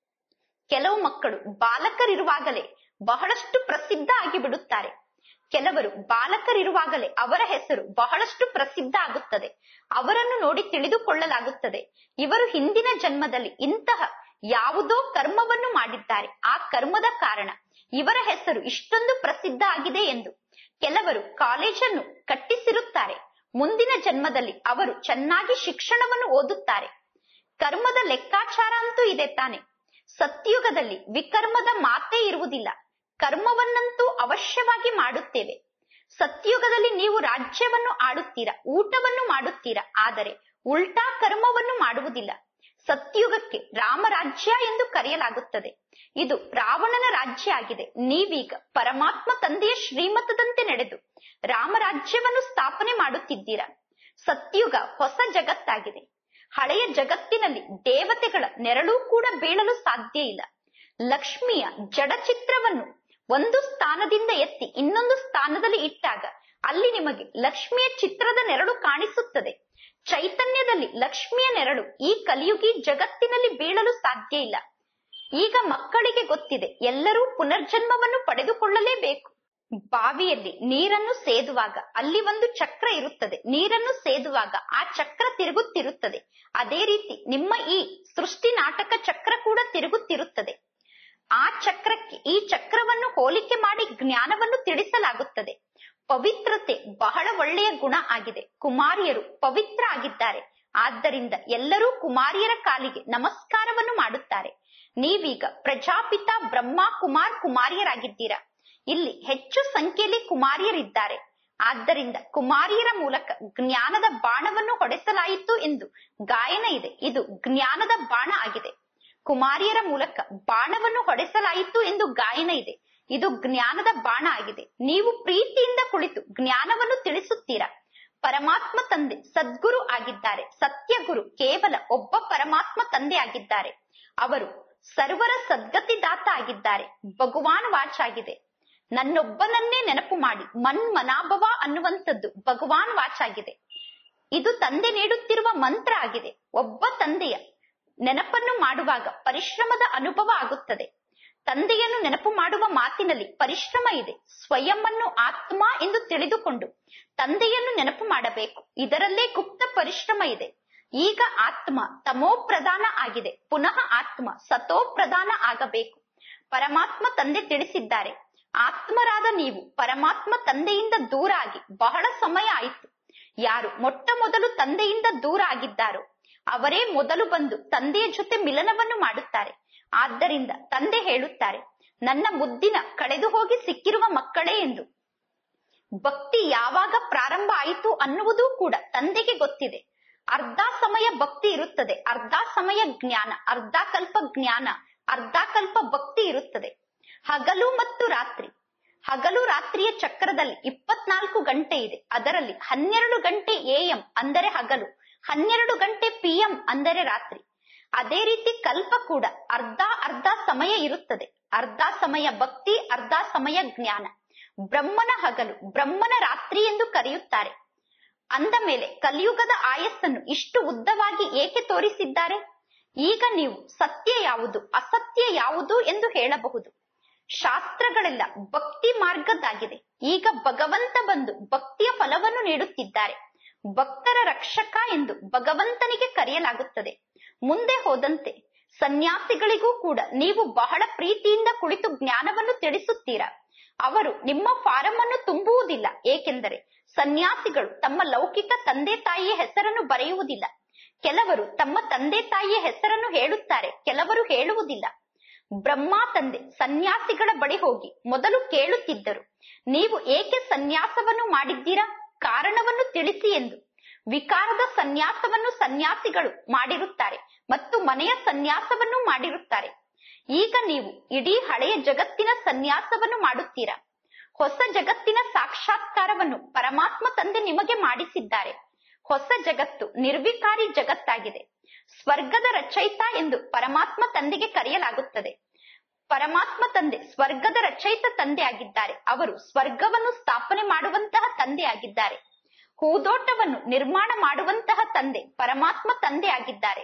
ಕೆಲವು ಮಕ್ಕಳು ಬಾಲಕರಿರುವಾಗಲೇ ಬಹಳಷ್ಟು ಪ್ರಸಿದ್ಧ ಆಗಿ ಬಿಡುತ್ತಾರೆ ಕೆಲವರು ಬಾಲಕರಿರುವಾಗಲೇ ಅವರ ಹೆಸರು ಬಹಳಷ್ಟು ಪ್ರಸಿದ್ಧ ಆಗುತ್ತದೆ ಅವರನ್ನು ನೋಡಿ ತಿಳಿದುಕೊಳ್ಳಲಾಗುತ್ತದೆ ಇವರು ಹಿಂದಿನ ಜನ್ಮದಲ್ಲಿ ಇಂತಹ ಯಾವುದೋ ಕರ್ಮವನ್ನು ಮಾಡಿದ್ದಾರೆ ಆ ಕರ್ಮದ ಕಾರಣ ಇವರ ಹೆಸರು ಇಷ್ಟೊಂದು ಪ್ರಸಿದ್ಧ ಆಗಿದೆ ಎಂದು ಕೆಲವರು ಕಾಲೇಜನ್ನು ಕಟ್ಟಿಸಿರುತ್ತಾರೆ ಮುಂದಿನ ಜನ್ಮದಲ್ಲಿ ಅವರು ಚೆನ್ನಾಗಿ ಶಿಕ್ಷಣವನ್ನು ಓದುತ್ತಾರೆ ಕರ್ಮದ ಲೆಕ್ಕಾಚಾರ ಅಂತೂ ಇದೆ ತಾನೆ ಸತ್ಯುಗದಲ್ಲಿ ವಿಕರ್ಮದ ಮಾತೇ ಇರುವುದಿಲ್ಲ ಕರ್ಮವನ್ನಂತೂ ಅವಶ್ಯವಾಗಿ ಮಾಡುತ್ತೇವೆ ಸತ್ಯುಗದಲ್ಲಿ ನೀವು ರಾಜ್ಯವನ್ನು ಆಡುತ್ತೀರಾ ಊಟವನ್ನು ಮಾಡುತ್ತೀರಾ ಆದರೆ ಉಲ್ಟಾ ಕರ್ಮವನ್ನು ಮಾಡುವುದಿಲ್ಲ ಸತ್ಯುಗಕ್ಕೆ ರಾಮರಾಜ್ಯ ಎಂದು ಕರೆಯಲಾಗುತ್ತದೆ ಇದು ರಾವಣನ ರಾಜ್ಯ ಆಗಿದೆ ನೀವೀಗ ಪರಮಾತ್ಮ ತಂದೆಯ ಶ್ರೀಮತದಂತೆ ನಡೆದು ರಾಮರಾಜ್ಯವನ್ನು ಸ್ಥಾಪನೆ ಮಾಡುತ್ತಿದ್ದೀರಾ ಸತ್ಯುಗ ಹೊಸ ಜಗತ್ತಾಗಿದೆ ಹಳೆಯ ಜಗತ್ತಿನಲ್ಲಿ ದೇವತೆಗಳ ನೆರಳು ಕೂಡ ಬೀಳಲು ಸಾಧ್ಯ ಇಲ್ಲ ಲಕ್ಷ್ಮಿಯ ಜಡಚಿತ್ರವನ್ನು ಒಂದು ಸ್ಥಾನದಿಂದ ಎತ್ತಿ ಇನ್ನೊಂದು ಸ್ಥಾನದಲ್ಲಿ ಇಟ್ಟಾಗ ಅಲ್ಲಿ ನಿಮಗೆ ಲಕ್ಷ್ಮಿಯ ಚಿತ್ರದ ನೆರಳು ಕಾಣಿಸುತ್ತದೆ ಚೈತನ್ಯದಲ್ಲಿ ಲಕ್ಷ್ಮಿಯ ನೆರಳು ಈ ಕಲಿಯುಗಿ ಜಗತ್ತಿನಲ್ಲಿ ಬೀಳಲು ಸಾಧ್ಯ ಇಲ್ಲ ಈಗ ಮಕ್ಕಳಿಗೆ ಗೊತ್ತಿದೆ ಎಲ್ಲರೂ ಪುನರ್ಜನ್ಮವನ್ನು ಪಡೆದುಕೊಳ್ಳಲೇಬೇಕು ಬಾವಿಯಲ್ಲಿ ನೀರನ್ನು ಸೇದುವಾಗ ಅಲ್ಲಿ ಒಂದು ಚಕ್ರ ಇರುತ್ತದೆ ನೀರನ್ನು ಸೇದುವಾಗ ಆ ಚಕ್ರ ತಿರುಗುತ್ತಿರುತ್ತದೆ ಅದೇ ರೀತಿ ನಿಮ್ಮ ಈ ಸೃಷ್ಟಿ ನಾಟಕ ಚಕ್ರ ಕೂಡ ತಿರುಗುತ್ತಿರುತ್ತದೆ ಆ ಚಕ್ರಕ್ಕೆ ಈ ಚಕ್ರವನ್ನು ಹೋಲಿಕೆ ಮಾಡಿ ಜ್ಞಾನವನ್ನು ತಿಳಿಸಲಾಗುತ್ತದೆ ಪವಿತ್ರತೆ ಬಹಳ ಒಳ್ಳೆಯ ಗುಣ ಆಗಿದೆ ಕುಮಾರಿಯರು ಪವಿತ್ರ ಆಗಿದ್ದಾರೆ ಆದ್ದರಿಂದ ಎಲ್ಲರೂ ಕುಮಾರಿಯರ ಕಾಲಿಗೆ ನಮಸ್ಕಾರವನ್ನು ಮಾಡುತ್ತಾರೆ ನೀವೀಗ ಪ್ರಜಾಪಿತ ಬ್ರಹ್ಮ ಕುಮಾರ್ ಕುಮಾರಿಯರಾಗಿದ್ದೀರಾ ಇಲ್ಲಿ ಹೆಚ್ಚು ಸಂಖ್ಯೆಯಲ್ಲಿ ಕುಮಾರಿಯರಿದ್ದಾರೆ ಆದ್ದರಿಂದ ಕುಮಾರಿಯರ ಮೂಲಕ ಜ್ಞಾನದ ಬಾಣವನ್ನು ಹೊಡೆಸಲಾಯಿತು ಎಂದು ಗಾಯನ ಇದೆ ಇದು ಜ್ಞಾನದ ಬಾಣ ಆಗಿದೆ ಕುಮಾರಿಯರ ಮೂಲಕ ಬಾಣವನ್ನು ಹೊಡೆಸಲಾಯಿತು ಎಂದು ಗಾಯನ ಇದೆ ಇದು ಜ್ಞಾನದ ಬಾಣ ಆಗಿದೆ ನೀವು ಪ್ರೀತಿಯಿಂದ ಕುಳಿತು ಜ್ಞಾನವನ್ನು ತಿಳಿಸುತ್ತೀರಾ ಪರಮಾತ್ಮ ತಂದೆ ಸದ್ಗುರು ಆಗಿದ್ದಾರೆ ಸತ್ಯಗುರು ಕೇವಲ ಒಬ್ಬ ಪರಮಾತ್ಮ ತಂದೆ ಆಗಿದ್ದಾರೆ ಅವರು ಸರ್ವರ ಸದ್ಗತಿದಾತ ಆಗಿದ್ದಾರೆ ಭಗವಾನ್ ವಾಚ್ ಆಗಿದೆ ನನ್ನೊಬ್ಬನನ್ನೇ ನೆನಪು ಮಾಡಿ ಮನ್ ಮನಾಭವ ಅನ್ನುವಂಥದ್ದು ಭಗವಾನ್ ವಾಚ್ ಆಗಿದೆ ಇದು ತಂದೆ ನೀಡುತ್ತಿರುವ ಮಂತ್ರ ಆಗಿದೆ ಒಬ್ಬ ತಂದೆಯ ನೆನಪನ್ನು ಮಾಡುವಾಗ ಪರಿಶ್ರಮದ ಅನುಭವ ಆಗುತ್ತದೆ ತಂದೆಯನ್ನು ನೆನಪು ಮಾಡುವ ಮಾತಿನಲ್ಲಿ ಪರಿಶ್ರಮ ಇದೆ ಸ್ವಯಂವನ್ನು ಆತ್ಮ ಎಂದು ತಿಳಿದುಕೊಂಡು ತಂದೆಯನ್ನು ನೆನಪು ಮಾಡಬೇಕು ಇದರಲ್ಲೇ ಗುಪ್ತ ಪರಿಶ್ರಮ ಇದೆ ಈಗ ಆತ್ಮ ತಮೋ ಪ್ರಧಾನ ಆಗಿದೆ ಪುನಃ ಆತ್ಮ ಸತೋ ಪ್ರಧಾನ ಆಗಬೇಕು ಪರಮಾತ್ಮ ತಂದೆ ತಿಳಿಸಿದ್ದಾರೆ ಆತ್ಮರಾದ ನೀವು ಪರಮಾತ್ಮ ತಂದೆಯಿಂದ ದೂರ ಆಗಿ ಬಹಳ ಸಮಯ ಆಯಿತು ಯಾರು ಮೊಟ್ಟ ಮೊದಲು ತಂದೆಯಿಂದ ದೂರ ಆಗಿದ್ದಾರೋ ಅವರೇ ಮೊದಲು ಬಂದು ತಂದೆಯ ಜೊತೆ ಮಿಲನವನ್ನು ಮಾಡುತ್ತಾರೆ ಆದ್ದರಿಂದ ತಂದೆ ಹೇಳುತ್ತಾರೆ ನನ್ನ ಮುದ್ದಿನ ಕಳೆದು ಹೋಗಿ ಸಿಕ್ಕಿರುವ ಮಕ್ಕಳೇ ಎಂದು ಭಕ್ತಿ ಯಾವಾಗ ಪ್ರಾರಂಭ ಆಯಿತು ಅನ್ನುವುದೂ ಕೂಡ ತಂದೆಗೆ ಗೊತ್ತಿದೆ ಅರ್ಧ ಸಮಯ ಭಕ್ತಿ ಇರುತ್ತದೆ ಅರ್ಧ ಸಮಯ ಜ್ಞಾನ ಅರ್ಧ ಕಲ್ಪ ಜ್ಞಾನ ಅರ್ಧ ಕಲ್ಪ ಭಕ್ತಿ ಇರುತ್ತದೆ ಹಗಲು ಮತ್ತು ರಾತ್ರಿ ಹಗಲು ರಾತ್ರಿಯ ಚಕ್ರದಲ್ಲಿ ಇಪ್ಪತ್ನಾಲ್ಕು ಗಂಟೆ ಇದೆ ಅದರಲ್ಲಿ ಹನ್ನೆರಡು ಗಂಟೆ ಎಎಂ ಅಂದರೆ ಹಗಲು ಹನ್ನೆರಡು ಗಂಟೆ ಪಿಎಂ ಅಂದರೆ ರಾತ್ರಿ ಅದೇ ರೀತಿ ಕಲ್ಪ ಕೂಡ ಅರ್ಧ ಅರ್ಧ ಸಮಯ ಇರುತ್ತದೆ ಅರ್ಧ ಸಮಯ ಭಕ್ತಿ ಅರ್ಧ ಸಮಯ ಜ್ಞಾನ ಬ್ರಹ್ಮನ ಹಗಲು ಬ್ರಹ್ಮನ ರಾತ್ರಿ ಎಂದು ಕರೆಯುತ್ತಾರೆ ಅಂದ ಮೇಲೆ ಕಲಿಯುಗದ ಆಯಸ್ಸನ್ನು ಇಷ್ಟು ಉದ್ದವಾಗಿ ಏಕೆ ತೋರಿಸಿದ್ದಾರೆ ಈಗ ನೀವು ಸತ್ಯ ಯಾವುದು ಅಸತ್ಯ ಯಾವುದು ಎಂದು ಹೇಳಬಹುದು ಶಾಸ್ತ್ರಗಳೆಲ್ಲ ಭಕ್ತಿ ಮಾರ್ಗದ್ದಾಗಿದೆ ಈಗ ಭಗವಂತ ಬಂದು ಭಕ್ತಿಯ ಫಲವನ್ನು ನೀಡುತ್ತಿದ್ದಾರೆ ಭಕ್ತರ ರಕ್ಷಕ ಎಂದು ಭಗವಂತನಿಗೆ ಕರೆಯಲಾಗುತ್ತದೆ ಮುಂದೆ ಹೋದಂತೆ ಸನ್ಯಾಸಿಗಳಿಗೂ ಕೂಡ ನೀವು ಬಹಳ ಪ್ರೀತಿಯಿಂದ ಕುಳಿತು ಜ್ಞಾನವನ್ನು ತಿಳಿಸುತ್ತೀರಾ ಅವರು ನಿಮ್ಮ ಫಾರಂ ಅನ್ನು ತುಂಬುವುದಿಲ್ಲ ಏಕೆಂದರೆ ಸನ್ಯಾಸಿಗಳು ತಮ್ಮ ಲೌಕಿಕ ತಂದೆ ತಾಯಿಯ ಹೆಸರನ್ನು ಬರೆಯುವುದಿಲ್ಲ ಕೆಲವರು ತಮ್ಮ ತಂದೆ ತಾಯಿಯ ಹೆಸರನ್ನು ಹೇಳುತ್ತಾರೆ ಕೆಲವರು ಹೇಳುವುದಿಲ್ಲ ಬ್ರಹ್ಮ ತಂದೆ ಸನ್ಯಾಸಿಗಳ ಬಳಿ ಹೋಗಿ ಮೊದಲು ಕೇಳುತ್ತಿದ್ದರು ನೀವು ಏಕೆ ಸನ್ಯಾಸವನ್ನು ಮಾಡಿದ್ದೀರಾ ಕಾರಣವನ್ನು ತಿಳಿಸಿ ಎಂದು ವಿಕಾರದ ಸನ್ಯಾಸವನ್ನು ಸನ್ಯಾಸಿಗಳು ಮಾಡಿರುತ್ತಾರೆ ಮತ್ತು ಮನೆಯ ಸನ್ಯಾಸವನ್ನು ಮಾಡಿರುತ್ತಾರೆ ಈಗ ನೀವು ಇಡೀ ಹಳೆಯ ಜಗತ್ತಿನ ಸನ್ಯಾಸವನ್ನು ಮಾಡುತ್ತೀರಾ ಹೊಸ ಜಗತ್ತಿನ ಸಾಕ್ಷಾತ್ಕಾರವನ್ನು ಪರಮಾತ್ಮ ತಂದೆ ನಿಮಗೆ ಮಾಡಿಸಿದ್ದಾರೆ ಹೊಸ ಜಗತ್ತು ನಿರ್ವಿಕಾರಿ ಜಗತ್ತಾಗಿದೆ ಸ್ವರ್ಗದ ರಚಯಿತ ಎಂದು ಪರಮಾತ್ಮ ತಂದೆಗೆ ಕರೆಯಲಾಗುತ್ತದೆ ಪರಮಾತ್ಮ ತಂದೆ ಸ್ವರ್ಗದ ರಚಯಿತ ತಂದೆ ಆಗಿದ್ದಾರೆ ಅವರು ಸ್ವರ್ಗವನ್ನು ಸ್ಥಾಪನೆ ಮಾಡುವಂತಹ ತಂದೆ ಆಗಿದ್ದಾರೆ ಹೂದೋಟವನ್ನು ನಿರ್ಮಾಣ ಮಾಡುವಂತಹ ತಂದೆ ಪರಮಾತ್ಮ ತಂದೆ ಆಗಿದ್ದಾರೆ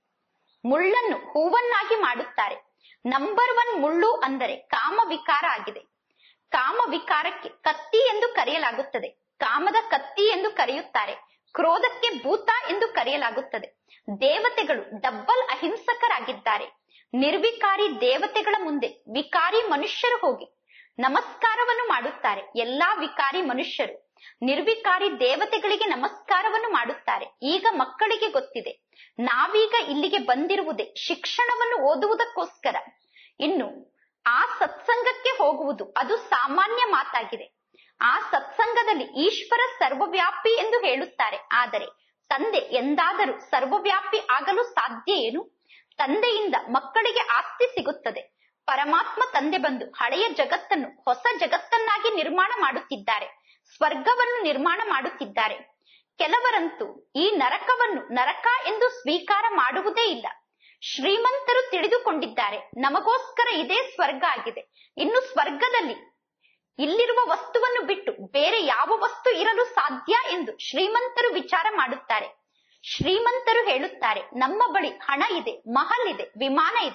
ಮುಳ್ಳನ್ನು ಹೂವನ್ನಾಗಿ ಮಾಡುತ್ತಾರೆ ನಂಬರ್ ಒನ್ ಮುಳ್ಳು ಅಂದರೆ ಕಾಮ ವಿಕಾರ ಆಗಿದೆ ಕಾಮ ವಿಕಾರಕ್ಕೆ ಕತ್ತಿ ಎಂದು ಕರೆಯಲಾಗುತ್ತದೆ ಕಾಮದ ಕತ್ತಿ ಎಂದು ಕರೆಯುತ್ತಾರೆ ಕ್ರೋಧಕ್ಕೆ ಭೂತ ಎಂದು ಕರೆಯಲಾಗುತ್ತದೆ ದೇವತೆಗಳು ಡಬ್ಬಲ್ ಅಹಿಂಸಕರಾಗಿದ್ದಾರೆ ನಿರ್ವಿಕಾರಿ ದೇವತೆಗಳ ಮುಂದೆ ವಿಕಾರಿ ಮನುಷ್ಯರು ಹೋಗಿ ನಮಸ್ಕಾರವನ್ನು ಮಾಡುತ್ತಾರೆ ಎಲ್ಲಾ ವಿಕಾರಿ ಮನುಷ್ಯರು ನಿರ್ವಿಕಾರಿ ದೇವತೆಗಳಿಗೆ ನಮಸ್ಕಾರವನ್ನು ಮಾಡುತ್ತಾರೆ ಈಗ ಮಕ್ಕಳಿಗೆ ಗೊತ್ತಿದೆ ನಾವೀಗ ಇಲ್ಲಿಗೆ ಬಂದಿರುವುದೇ ಶಿಕ್ಷಣವನ್ನು ಓದುವುದಕ್ಕೋಸ್ಕರ ಇನ್ನು ಆ ಸತ್ಸಂಗಕ್ಕೆ ಹೋಗುವುದು ಅದು ಸಾಮಾನ್ಯ ಮಾತಾಗಿದೆ ಆ ಸತ್ಸಂಗದಲ್ಲಿ ಈಶ್ವರ ಸರ್ವವ್ಯಾಪಿ ಎಂದು ಹೇಳುತ್ತಾರೆ ಆದರೆ ತಂದೆ ಎಂದಾದರೂ ಸರ್ವವ್ಯಾಪಿ ಆಗಲು ಸಾಧ್ಯ ಏನು ತಂದೆಯಿಂದ ಮಕ್ಕಳಿಗೆ ಆಸ್ತಿ ಸಿಗುತ್ತದೆ ಪರಮಾತ್ಮ ತಂದೆ ಬಂದು ಹಳೆಯ ಜಗತ್ತನ್ನು ಹೊಸ ಜಗತ್ತನ್ನಾಗಿ ನಿರ್ಮಾಣ ಮಾಡುತ್ತಿದ್ದಾರೆ ಸ್ವರ್ಗವನ್ನು ನಿರ್ಮಾಣ ಮಾಡುತ್ತಿದ್ದಾರೆ ಕೆಲವರಂತೂ ಈ ನರಕವನ್ನು ನರಕ ಎಂದು ಸ್ವೀಕಾರ ಮಾಡುವುದೇ ಇಲ್ಲ ಶ್ರೀಮಂತರು ತಿಳಿದುಕೊಂಡಿದ್ದಾರೆ ನಮಗೋಸ್ಕರ ಇದೇ ಸ್ವರ್ಗ ಆಗಿದೆ ಇನ್ನು ಸ್ವರ್ಗದಲ್ಲಿ ಇಲ್ಲಿರುವ ವಸ್ತುವನ್ನು ಬಿಟ್ಟು ಬೇರೆ ಯಾವ ವಸ್ತು ಇರಲು ಸಾಧ್ಯ ಎಂದು ಶ್ರೀಮಂತರು ವಿಚಾರ ಮಾಡುತ್ತಾರೆ ಶ್ರೀಮಂತರು ಹೇಳುತ್ತಾರೆ ನಮ್ಮ ಬಳಿ ಹಣ ಇದೆ ಮಹಲ್ ಇದೆ ವಿಮಾನ ಇದೆ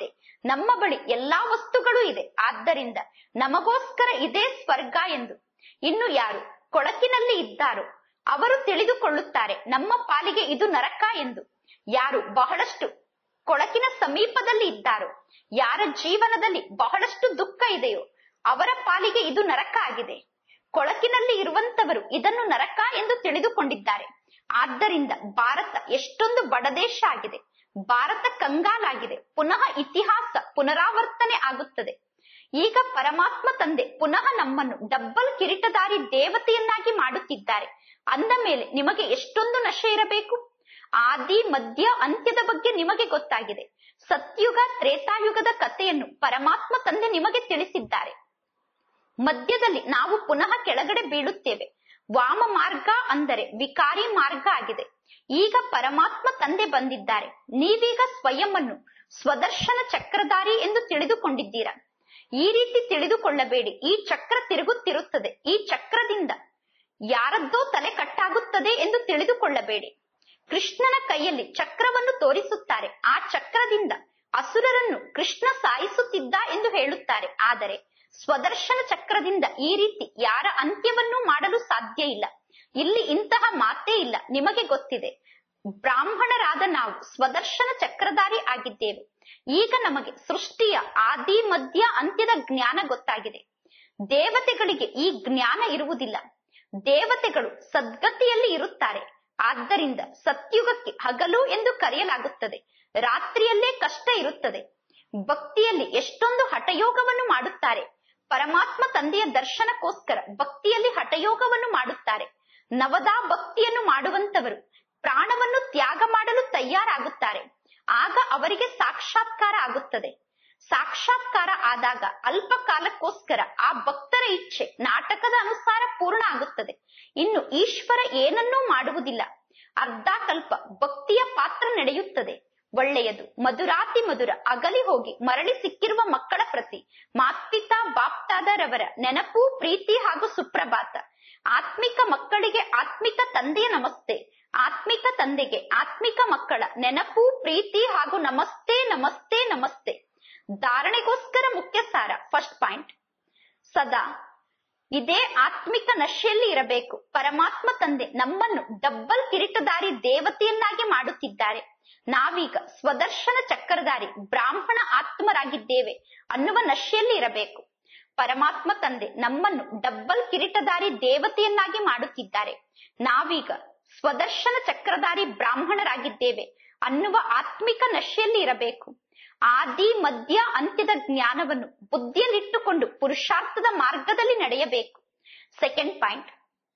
ನಮ್ಮ ಬಳಿ ಎಲ್ಲಾ ವಸ್ತುಗಳು ಇದೆ ಆದ್ದರಿಂದ ನಮಗೋಸ್ಕರ ಇದೇ ಸ್ವರ್ಗ ಎಂದು ಇನ್ನು ಯಾರು ಕೊಳಕಿನಲ್ಲಿ ಇದ್ದಾರೋ ಅವರು ತಿಳಿದುಕೊಳ್ಳುತ್ತಾರೆ ನಮ್ಮ ಪಾಲಿಗೆ ಇದು ನರಕ ಎಂದು ಯಾರು ಬಹಳಷ್ಟು ಕೊಳಕಿನ ಸಮೀಪದಲ್ಲಿ ಇದ್ದಾರೋ ಯಾರ ಜೀವನದಲ್ಲಿ ಬಹಳಷ್ಟು ದುಃಖ ಇದೆಯೋ ಅವರ ಪಾಲಿಗೆ ಇದು ನರಕ ಆಗಿದೆ ಕೊಳಕಿನಲ್ಲಿ ಇರುವಂತವರು ಇದನ್ನು ನರಕ ಎಂದು ತಿಳಿದುಕೊಂಡಿದ್ದಾರೆ ಆದ್ದರಿಂದ ಭಾರತ ಎಷ್ಟೊಂದು ಬಡದೇಶ ಆಗಿದೆ ಭಾರತ ಕಂಗಾಲಾಗಿದೆ ಪುನಃ ಇತಿಹಾಸ ಪುನರಾವರ್ತನೆ ಆಗುತ್ತದೆ ಈಗ ಪರಮಾತ್ಮ ತಂದೆ ಪುನಃ ನಮ್ಮನ್ನು ಡಬ್ಬಲ್ ಕಿರೀಟದಾರಿ ದೇವತೆಯನ್ನಾಗಿ ಮಾಡುತ್ತಿದ್ದಾರೆ ಅಂದ ಮೇಲೆ ನಿಮಗೆ ಎಷ್ಟೊಂದು ನಶೆ ಇರಬೇಕು ಆದಿ ಮಧ್ಯ ಅಂತ್ಯದ ಬಗ್ಗೆ ನಿಮಗೆ ಗೊತ್ತಾಗಿದೆ ಸತ್ಯುಗ ತ್ರೇತಾಯುಗದ ಕಥೆಯನ್ನು ಪರಮಾತ್ಮ ತಂದೆ ನಿಮಗೆ ತಿಳಿಸಿದ್ದಾರೆ ಮಧ್ಯದಲ್ಲಿ ನಾವು ಪುನಃ ಕೆಳಗಡೆ ಬೀಳುತ್ತೇವೆ ವಾಮ ಮಾರ್ಗ ಅಂದರೆ ವಿಕಾರಿ ಮಾರ್ಗ ಆಗಿದೆ ಈಗ ಪರಮಾತ್ಮ ತಂದೆ ಬಂದಿದ್ದಾರೆ ನೀವೀಗ ಸ್ವಯಂ ಅನ್ನು ಸ್ವದರ್ಶನ ಚಕ್ರಧಾರಿ ಎಂದು ತಿಳಿದುಕೊಂಡಿದ್ದೀರಾ ಈ ರೀತಿ ತಿಳಿದುಕೊಳ್ಳಬೇಡಿ ಈ ಚಕ್ರ ತಿರುಗುತ್ತಿರುತ್ತದೆ ಈ ಚಕ್ರದಿಂದ ಯಾರದ್ದೋ ತಲೆ ಕಟ್ಟಾಗುತ್ತದೆ ಎಂದು ತಿಳಿದುಕೊಳ್ಳಬೇಡಿ ಕೃಷ್ಣನ ಕೈಯಲ್ಲಿ ಚಕ್ರವನ್ನು ತೋರಿಸುತ್ತಾರೆ ಆ ಚಕ್ರದಿಂದ ಅಸುರರನ್ನು ಕೃಷ್ಣ ಸಾಯಿಸುತ್ತಿದ್ದ ಎಂದು ಹೇಳುತ್ತಾರೆ ಆದರೆ ಸ್ವದರ್ಶನ ಚಕ್ರದಿಂದ ಈ ರೀತಿ ಯಾರ ಅಂತ್ಯವನ್ನೂ ಮಾಡಲು ಸಾಧ್ಯ ಇಲ್ಲ ಇಲ್ಲಿ ಇಂತಹ ಮಾತೇ ಇಲ್ಲ ನಿಮಗೆ ಗೊತ್ತಿದೆ ಬ್ರಾಹ್ಮಣರಾದ ನಾವು ಸ್ವದರ್ಶನ ಚಕ್ರಧಾರಿ ಆಗಿದ್ದೇವೆ ಈಗ ನಮಗೆ ಸೃಷ್ಟಿಯ ಆದಿ ಮಧ್ಯ ಅಂತ್ಯದ ಜ್ಞಾನ ಗೊತ್ತಾಗಿದೆ ದೇವತೆಗಳಿಗೆ ಈ ಜ್ಞಾನ ಇರುವುದಿಲ್ಲ ದೇವತೆಗಳು ಸದ್ಗತಿಯಲ್ಲಿ ಇರುತ್ತಾರೆ ಆದ್ದರಿಂದ ಸತ್ಯುಗಕ್ಕೆ ಹಗಲು ಎಂದು ಕರೆಯಲಾಗುತ್ತದೆ ರಾತ್ರಿಯಲ್ಲೇ ಕಷ್ಟ ಇರುತ್ತದೆ ಭಕ್ತಿಯಲ್ಲಿ ಎಷ್ಟೊಂದು ಹಠಯೋಗವನ್ನು ಮಾಡುತ್ತಾರೆ ಪರಮಾತ್ಮ ತಂದೆಯ ದರ್ಶನಕ್ಕೋಸ್ಕರ ಭಕ್ತಿಯಲ್ಲಿ ಹಠಯೋಗವನ್ನು ಮಾಡುತ್ತಾರೆ ನವದಾ ಭಕ್ತಿಯನ್ನು ಮಾಡುವಂತವರು ಪ್ರಾಣವನ್ನು ತ್ಯಾಗ ಮಾಡಲು ತಯಾರಾಗುತ್ತಾರೆ ಆಗ ಅವರಿಗೆ ಸಾಕ್ಷಾತ್ಕಾರ ಆಗುತ್ತದೆ ಸಾಕ್ಷಾತ್ಕಾರ ಆದಾಗ ಅಲ್ಪ ಕಾಲಕ್ಕೋಸ್ಕರ ಆ ಭಕ್ತರ ಇಚ್ಛೆ ನಾಟಕದ ಅನುಸಾರ ಪೂರ್ಣ ಆಗುತ್ತದೆ ಇನ್ನು ಈಶ್ವರ ಏನನ್ನೂ ಮಾಡುವುದಿಲ್ಲ ಅರ್ಧ ಕಲ್ಪ ಭಕ್ತಿಯ ಪಾತ್ರ ನಡೆಯುತ್ತದೆ ಒಳ್ಳೆಯದು ಮಧುರಾತಿ ಮಧುರ ಅಗಲಿ ಹೋಗಿ ಮರಳಿ ಸಿಕ್ಕಿರುವ ಮಕ್ಕಳ ಪ್ರತಿ ಮಾತ್ಪಿತಾ ಬಾಪ್ತಾದರವರ ನೆನಪು ಪ್ರೀತಿ ಹಾಗೂ ಸುಪ್ರಭಾತ ಆತ್ಮಿಕ ಮಕ್ಕಳಿಗೆ ಆತ್ಮಿಕ ತಂದೆಯ ನಮಸ್ತೆ ಆತ್ಮಿಕ ತಂದೆಗೆ ಆತ್ಮಿಕ ಮಕ್ಕಳ ನೆನಪು ಪ್ರೀತಿ ಹಾಗೂ ನಮಸ್ತೆ ನಮಸ್ತೆ ನಮಸ್ತೆ ಧಾರಣೆಗೋಸ್ಕರ ಮುಖ್ಯ ಸಾರ ಫಸ್ಟ್ ಪಾಯಿಂಟ್ ಸದಾ ಇದೇ ಆತ್ಮಿಕ ನಶೆಯಲ್ಲಿ ಇರಬೇಕು ಪರಮಾತ್ಮ ತಂದೆ ನಮ್ಮನ್ನು ಡಬ್ಬಲ್ ಕಿರೀಟದಾರಿ ದೇವತೆಯನ್ನಾಗಿ ಮಾಡುತ್ತಿದ್ದಾರೆ ನಾವೀಗ ಸ್ವದರ್ಶನ ಚಕ್ರಧಾರಿ ಬ್ರಾಹ್ಮಣ ಆತ್ಮರಾಗಿದ್ದೇವೆ ಅನ್ನುವ ನಶೆಯಲ್ಲಿ ಇರಬೇಕು ಪರಮಾತ್ಮ ತಂದೆ ನಮ್ಮನ್ನು ಡಬ್ಬಲ್ ಕಿರೀಟದಾರಿ ದೇವತೆಯನ್ನಾಗಿ ಮಾಡುತ್ತಿದ್ದಾರೆ ನಾವೀಗ ಸ್ವದರ್ಶನ ಚಕ್ರಧಾರಿ ಬ್ರಾಹ್ಮಣರಾಗಿದ್ದೇವೆ ಅನ್ನುವ ಆತ್ಮಿಕ ನಶೆಯಲ್ಲಿ ಇರಬೇಕು ಆದಿ ಮಧ್ಯ ಅಂತ್ಯದ ಜ್ಞಾನವನ್ನು ಬುದ್ಧಿಯಲ್ಲಿಟ್ಟುಕೊಂಡು ಪುರುಷಾರ್ಥದ ಮಾರ್ಗದಲ್ಲಿ ನಡೆಯಬೇಕು ಸೆಕೆಂಡ್ ಪಾಯಿಂಟ್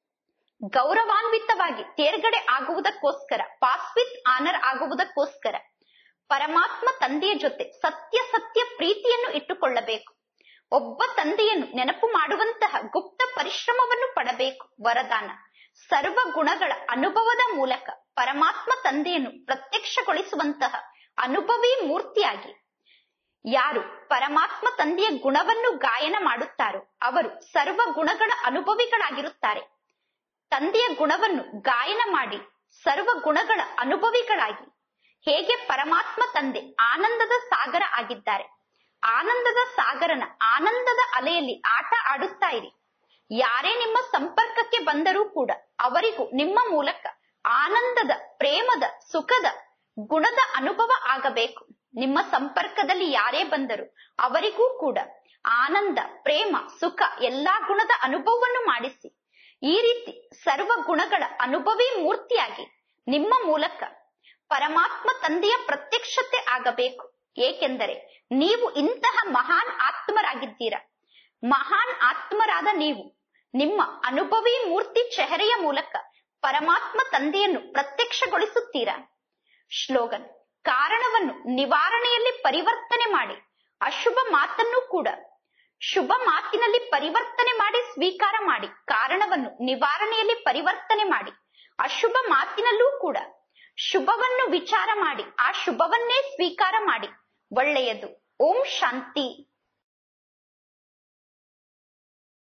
ಗೌರವಾನ್ವಿತವಾಗಿ ತೇರ್ಗಡೆ ಆಗುವುದಕ್ಕೋಸ್ಕರ ಪಾಸ್ ವಿತ್ ಆನರ್ ಆಗುವುದಕ್ಕೋಸ್ಕರ ಪರಮಾತ್ಮ ತಂದೆಯ ಜೊತೆ ಸತ್ಯ ಸತ್ಯ ಪ್ರೀತಿಯನ್ನು ಇಟ್ಟುಕೊಳ್ಳಬೇಕು ಒಬ್ಬ ತಂದೆಯನ್ನು ನೆನಪು ಮಾಡುವಂತಹ ಗುಪ್ತ ಪರಿಶ್ರಮವನ್ನು ಪಡಬೇಕು ವರದಾನ ಸರ್ವ ಗುಣಗಳ ಅನುಭವದ ಮೂಲಕ ಪರಮಾತ್ಮ ತಂದೆಯನ್ನು ಪ್ರತ್ಯಕ್ಷಗೊಳಿಸುವಂತಹ ಅನುಭವಿ ಮೂರ್ತಿಯಾಗಿ ಯಾರು ಪರಮಾತ್ಮ ತಂದೆಯ ಗುಣವನ್ನು ಗಾಯನ ಮಾಡುತ್ತಾರೋ ಅವರು ಸರ್ವ ಗುಣಗಳ ಅನುಭವಿಗಳಾಗಿರುತ್ತಾರೆ ತಂದೆಯ ಗುಣವನ್ನು ಗಾಯನ ಮಾಡಿ ಸರ್ವ ಗುಣಗಳ ಅನುಭವಿಗಳಾಗಿ ಹೇಗೆ ಪರಮಾತ್ಮ ತಂದೆ ಆನಂದದ ಸಾಗರ ಆಗಿದ್ದಾರೆ ಆನಂದದ ಸಾಗರನ ಆನಂದದ ಅಲೆಯಲ್ಲಿ ಆಟ ಆಡುತ್ತಾ ಇರಿ ಯಾರೇ ನಿಮ್ಮ ಸಂಪರ್ಕಕ್ಕೆ ಬಂದರೂ ಕೂಡ ಅವರಿಗೂ ನಿಮ್ಮ ಮೂಲಕ ಆನಂದದ ಪ್ರೇಮದ ಸುಖದ ಗುಣದ ಅನುಭವ ಆಗಬೇಕು ನಿಮ್ಮ ಸಂಪರ್ಕದಲ್ಲಿ ಯಾರೇ ಬಂದರು ಅವರಿಗೂ ಕೂಡ ಆನಂದ ಪ್ರೇಮ ಸುಖ ಎಲ್ಲಾ ಗುಣದ ಅನುಭವವನ್ನು ಮಾಡಿಸಿ ಈ ರೀತಿ ಸರ್ವ ಗುಣಗಳ ಅನುಭವಿ ಮೂರ್ತಿಯಾಗಿ ನಿಮ್ಮ ಮೂಲಕ ಪರಮಾತ್ಮ ತಂದೆಯ ಪ್ರತ್ಯಕ್ಷತೆ ಆಗಬೇಕು ಏಕೆಂದರೆ ನೀವು ಇಂತಹ ಮಹಾನ್ ಆತ್ಮರಾಗಿದ್ದೀರಾ ಮಹಾನ್ ಆತ್ಮರಾದ ನೀವು ನಿಮ್ಮ ಅನುಭವಿ ಮೂರ್ತಿ ಚೆಹರೆಯ ಮೂಲಕ ಪರಮಾತ್ಮ ತಂದೆಯನ್ನು ಪ್ರತ್ಯಕ್ಷಗೊಳಿಸುತ್ತೀರಾ ಶ್ಲೋಗನ್ ಕಾರಣವನ್ನು ನಿವಾರಣೆಯಲ್ಲಿ ಪರಿವರ್ತನೆ ಮಾಡಿ ಅಶುಭ ಮಾತನ್ನು ಕೂಡ ಶುಭ ಮಾತಿನಲ್ಲಿ ಪರಿವರ್ತನೆ ಮಾಡಿ ಸ್ವೀಕಾರ ಮಾಡಿ ಕಾರಣವನ್ನು ನಿವಾರಣೆಯಲ್ಲಿ ಪರಿವರ್ತನೆ ಮಾಡಿ ಅಶುಭ ಮಾತಿನಲ್ಲೂ ಕೂಡ ಶುಭವನ್ನು ವಿಚಾರ ಮಾಡಿ ಆ ಶುಭವನ್ನೇ ಸ್ವೀಕಾರ ಮಾಡಿ ಒಳ್ಳೆಯದು ಓಂ ಶಾಂತಿ